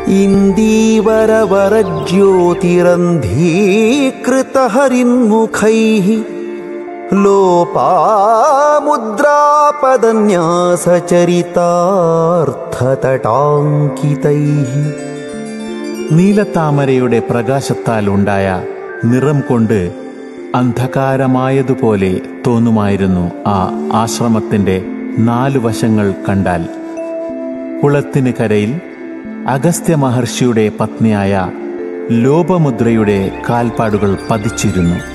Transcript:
इन्दीवरवरज्योतिरन्धीकृतहरिन्मुखैः लोपामुद्रापदन्यासचरितार्थतटाङ्कितैः നീലത്താമരയുടെ പ്രകാശത്താൽ ഉണ്ടായ നിറം കൊണ്ട് അന്ധകാരമായതുപോലെ തോന്നുമായിരുന്നു ആ ആശ്രമത്തിന്റെ നാലു വശങ്ങൾ കണ്ടാൽ കുളത്തിന് കരയിൽ അഗസ്ത്യ മഹർഷിയുടെ പത്നിയായ ലോപമുദ്രയുടെ കാൽപ്പാടുകൾ പതിച്ചിരുന്നു